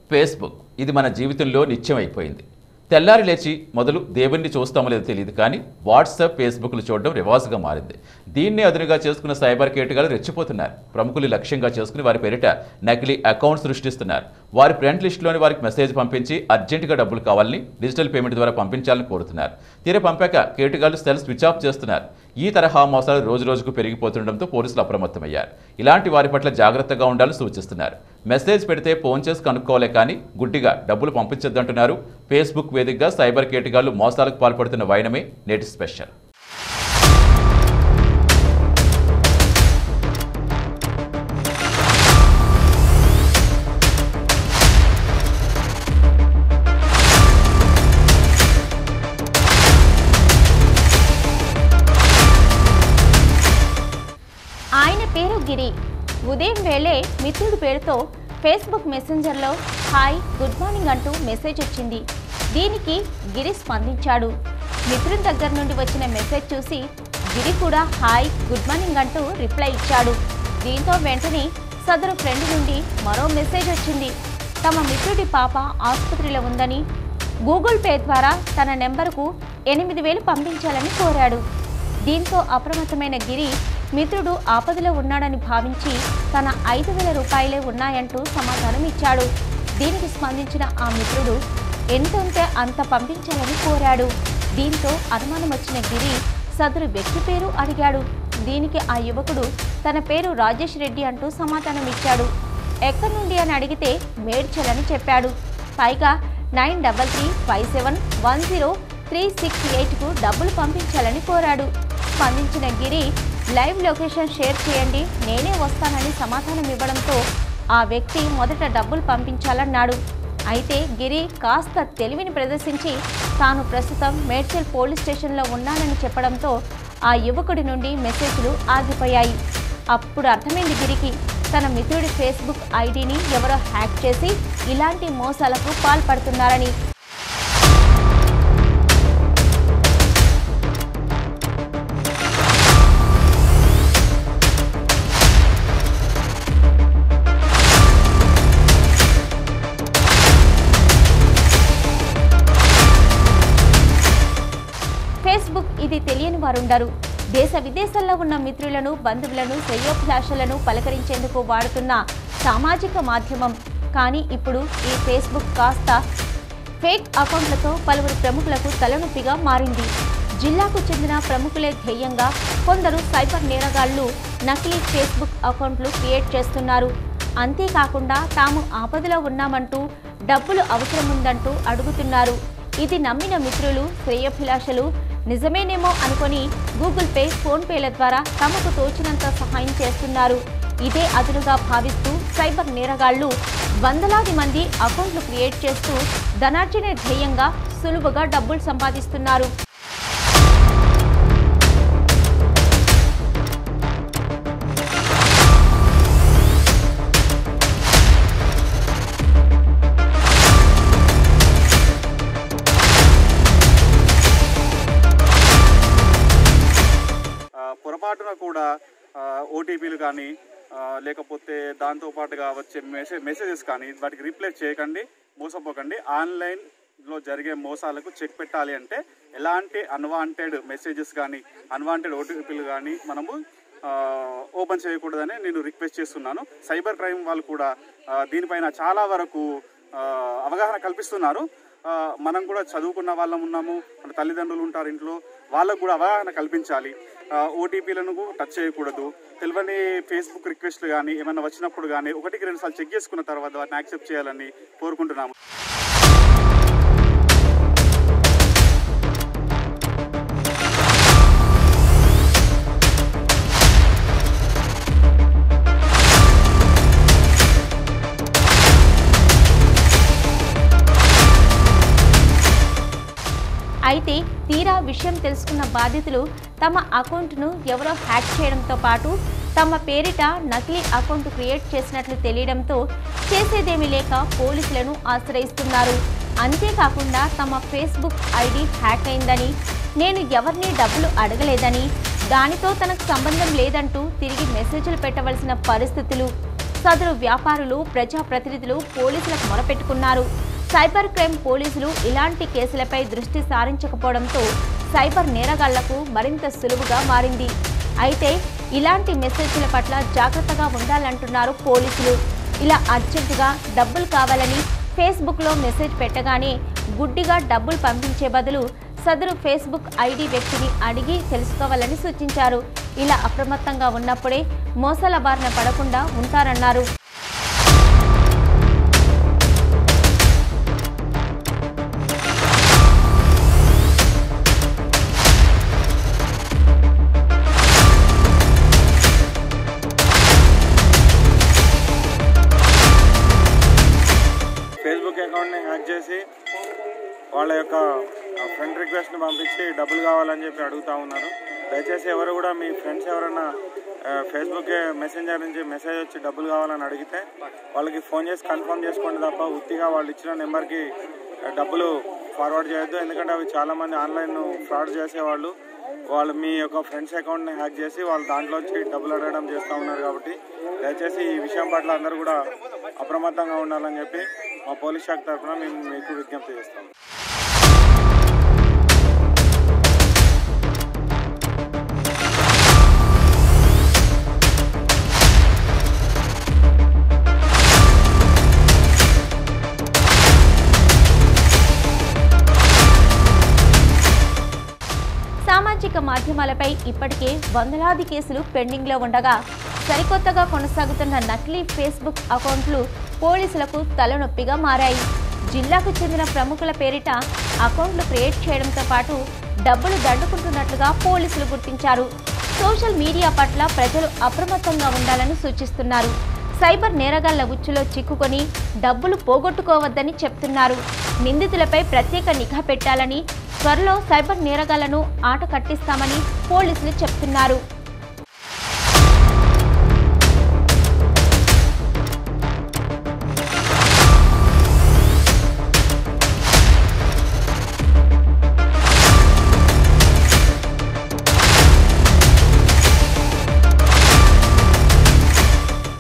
Facebook ఇది మన జీవితంలో నిత్యం అయిపోయింది తెల్లారి లేచి మొదలు దేవుణ్ణి చూస్తామో లేదో తెలియదు కానీ వాట్సాప్ ఫేస్బుక్లు చూడడం రివాజుగా మారింది దీన్ని అదునుగా చేసుకున్న సైబర్ కేటుగాలు రెచ్చిపోతున్నారు ప్రముఖులు లక్ష్యంగా చేసుకుని వారి పేరిట నకిలీ అకౌంట్ సృష్టిస్తున్నారు వారి ఫ్రెండ్ లిస్టులోని వారికి మెసేజ్ పంపించి అర్జెంటుగా డబ్బులు కావాలని డిజిటల్ పేమెంట్ ద్వారా పంపించాలని కోరుతున్నారు తీరా పంపాక కేటుగాలు సెల్ స్విచ్ ఆఫ్ చేస్తున్నారు ఈ తరహా మోసాలు రోజు రోజుకు పెరిగిపోతుండటంతో పోలీసులు అప్రమత్తమయ్యారు ఇలాంటి వారి పట్ల జాగ్రత్తగా ఉండాలని సూచిస్తున్నారు మెసేజ్ పెడితే ఫోన్ చేసి కనుక్కోలే కానీ గుడ్డిగా డబ్బులు పంపించొద్దంటున్నారు ఫేస్బుక్ వేదికగా సైబర్ కేటగాళ్లు మోసాలకు పాల్పడుతున్న వైనమే నేటి స్పెషల్ ఆయన పేరు గిరి ఉదయం వేళే మిత్రుడి పేరుతో ఫేస్బుక్ మెసెంజర్లో హాయ్ గుడ్ మార్నింగ్ అంటూ మెసేజ్ వచ్చింది దీనికి గిరి స్పందించాడు మిత్రుడి దగ్గర నుండి వచ్చిన మెసేజ్ చూసి గిరి కూడా హాయ్ గుడ్ మార్నింగ్ అంటూ రిప్లై ఇచ్చాడు దీంతో వెంటనే సదరు ఫ్రెండ్ నుండి మరో మెసేజ్ వచ్చింది తమ మిత్రుడి పాప ఆసుపత్రిలో ఉందని గూగుల్ పే ద్వారా తన నెంబర్కు ఎనిమిది వేలు పంపించాలని కోరాడు దీంతో అప్రమత్తమైన గిరి మిత్రుడు ఆపదలో ఉన్నాడని భావించి తన ఐదు వేల రూపాయలే ఉన్నాయంటూ సమాధానం ఇచ్చాడు దీనికి స్పందించిన ఆ మిత్రుడు ఎంత ఉంటే అంత పంపించాలని కోరాడు దీంతో అనుమానం వచ్చిన గిరి సదరు వ్యక్తి పేరు అడిగాడు దీనికి ఆ యువకుడు తన పేరు రాజేష్ రెడ్డి అంటూ సమాధానం ఇచ్చాడు ఎక్కడి నుండి అని అడిగితే మేడ్చలని చెప్పాడు పైగా nine double three five seven one zero three six ఎయిట్కు డబ్బులు పంపించాలని కోరాడు స్పందించిన గిరి లైవ్ లొకేషన్ షేర్ చేయండి నేనే వస్తానని సమాధానం ఇవ్వడంతో ఆ వ్యక్తి మొదట డబ్బులు పంపించాలన్నాడు అయితే గిరి కాస్త తెలివిని ప్రదర్శించి తాను ప్రస్తుతం మేడ్చల్ పోలీస్ స్టేషన్లో ఉన్నానని చెప్పడంతో ఆ యువకుడి నుండి మెసేజ్లు ఆగిపోయాయి అప్పుడు అర్థమైంది గిరికి తన మిత్రుడి ఫేస్బుక్ ఐడిని ఎవరో హ్యాక్ చేసి ఇలాంటి మోసాలకు పాల్పడుతున్నారని ఫేస్బుక్ ఇది తెలియని వారుండరు దేశ విదేశాల్లో ఉన్న మిత్రులను బంధువులను శ్రేయోభిలాషలను పలకరించేందుకు వాడుతున్న సామాజిక మాధ్యమం కానీ ఇప్పుడు ఈ ఫేస్బుక్ కాస్త ఫేక్ అకౌంట్లతో పలువురు ప్రముఖులకు తలనొప్పిగా మారింది జిల్లాకు చెందిన ప్రముఖులే ధ్యేయంగా కొందరు సైబర్ నేరగాళ్లు నకిలీ ఫేస్బుక్ అకౌంట్లు క్రియేట్ చేస్తున్నారు అంతేకాకుండా తాము ఆపదలో ఉన్నామంటూ డబ్బులు అవసరముందంటూ అడుగుతున్నారు ఇది నమ్మిన మిత్రులు శ్రేయోభిలాషలు నిజమేనేమో అనుకొని గూగుల్ పే ఫోన్పేల ద్వారా తమకు తోచినంత సహాయం చేస్తున్నారు ఇదే అదునుగా భావిస్తూ సైబర్ నేరగాళ్లు వందలాది మంది అకౌంట్లు క్రియేట్ చేస్తూ ధనార్జన ధ్యేయంగా సులువుగా డబ్బులు సంపాదిస్తున్నారు ఆ, పొరపాటున కూడా ఓటీపీలు కానీ ఆ, లేకపోతే దాంతో పాటుగా వచ్చే మెసేజ్ మెసేజెస్ కానీ వాటికి రిప్లై చేయకండి మోసపోకండి ఆన్లైన్లో జరిగే మోసాలకు చెక్ పెట్టాలి అంటే ఎలాంటి అన్వాంటెడ్ మెసేజెస్ కానీ అన్వాంటెడ్ ఓటీపీలు కానీ మనము ఆ, ఓపెన్ చేయకూడదని నేను రిక్వెస్ట్ చేస్తున్నాను సైబర్ క్రైమ్ వాళ్ళు కూడా ఆ, దీనిపైన చాలా వరకు ఆ, అవగాహన కల్పిస్తున్నారు ఆ, మనం కూడా చదువుకున్న వాళ్ళం ఉన్నాము మన తల్లిదండ్రులు ఉంటారు ఇంట్లో వాళ్ళకు కూడా అవగాహన కల్పించాలి ఓటీపీలను టచ్ చేయకూడదు తెలియని ఫేస్బుక్ రిక్వెస్ట్లు కానీ ఏమైనా వచ్చినప్పుడు కానీ ఒకటికి రెండు సార్లు చెక్ చేసుకున్న తర్వాత వాటిని యాక్సెప్ట్ చేయాలని కోరుకుంటున్నాము అయితే తీరా విషయం తెలుసుకున్న బాధితులు తమ అకౌంట్ను ఎవరో హ్యాక్ చేయడంతో పాటు తమ పేరిట నకిలీ అకౌంట్ క్రియేట్ చేసినట్లు తెలియడంతో చేసేదేమీ లేక పోలీసులను ఆశ్రయిస్తున్నారు అంతేకాకుండా తమ ఫేస్బుక్ ఐడి హ్యాక్ అయిందని నేను ఎవరిని డబ్బులు అడగలేదని దానితో తనకు సంబంధం లేదంటూ తిరిగి మెసేజ్లు పెట్టవలసిన పరిస్థితులు సదరు వ్యాపారులు ప్రజాప్రతినిధులు పోలీసులకు మొరపెట్టుకున్నారు సైబర్ క్రైమ్ పోలీసులు ఇలాంటి కేసులపై దృష్టి సారించకపోవడంతో సైబర్ నేరగాళ్లకు మరింత సులువుగా మారింది అయితే ఇలాంటి మెసేజ్ల పట్ల జాగ్రత్తగా ఉండాలంటున్నారు పోలీసులు ఇలా అర్జెంటుగా డబ్బులు కావాలని ఫేస్బుక్లో మెసేజ్ పెట్టగానే గుడ్డిగా డబ్బులు పంపించే బదులు సదరు ఫేస్బుక్ ఐడి వ్యక్తిని అడిగి తెలుసుకోవాలని సూచించారు ఇలా అప్రమత్తంగా ఉన్నప్పుడే మోసాల బారిన పడకుండా ఉంటారన్నారు ఫేస్బుక్ అకౌంట్ని హ్యాక్ చేసి వాళ్ళ యొక్క ఫ్రెండ్ రిక్వెస్ట్ని పంపించి డబ్బులు కావాలని చెప్పి అడుగుతా ఉన్నారు దయచేసి ఎవరు కూడా మీ ఫ్రెండ్స్ ఎవరైనా ఆ, ఫేస్బుక్ మెసెంజర్ నుంచి మెసేజ్ వచ్చి డబ్బులు కావాలని అడిగితే వాళ్ళకి ఫోన్ చేసి కన్ఫర్మ్ చేసుకోండి తప్ప ఉత్తిగా వాళ్ళు ఇచ్చిన నెంబర్కి డబ్బులు ఫార్వర్డ్ చేయొద్దు ఎందుకంటే అవి చాలామంది ఆన్లైన్ ఫ్రాడ్ చేసేవాళ్ళు వాళ్ళు మీ యొక్క ఫ్రెండ్స్ అకౌంట్ని హ్యాక్ చేసి వాళ్ళు దాంట్లోంచి డబ్బులు అడగడం చేస్తూ ఉన్నారు కాబట్టి దయచేసి ఈ విషయం పట్ల అందరూ కూడా అప్రమత్తంగా ఉండాలని చెప్పి మా పోలీస్ శాఖ తరఫున మేము మీకు విజ్ఞప్తి చేస్తాం సామాజిక మాధ్యమాలపై ఇప్పటికే వందలాది కేసులు పెండింగ్లో ఉండగా సరికొత్తగా కొనసాగుతున్న నకిలీ ఫేస్బుక్ అకౌంట్లు పోలీసులకు తలనొప్పిగా మారాయి జిల్లాకు చెందిన ప్రముఖుల పేరిట అకౌంట్లు క్రియేట్ చేయడంతో పాటు డబ్బులు దండుకుంటున్నట్లుగా పోలీసులు గుర్తించారు సోషల్ మీడియా పట్ల ప్రజలు అప్రమత్తంగా ఉండాలని సూచిస్తున్నారు సైబర్ నేరగాళ్ల ఉచ్చులో చిక్కుకొని డబ్బులు పోగొట్టుకోవద్దని చెప్తున్నారు నిందితులపై ప్రత్యేక నిఘా పెట్టాలని త్వరలో సైబర్ నేరగాళ్లను ఆట కట్టిస్తామని పోలీసులు చెప్తున్నారు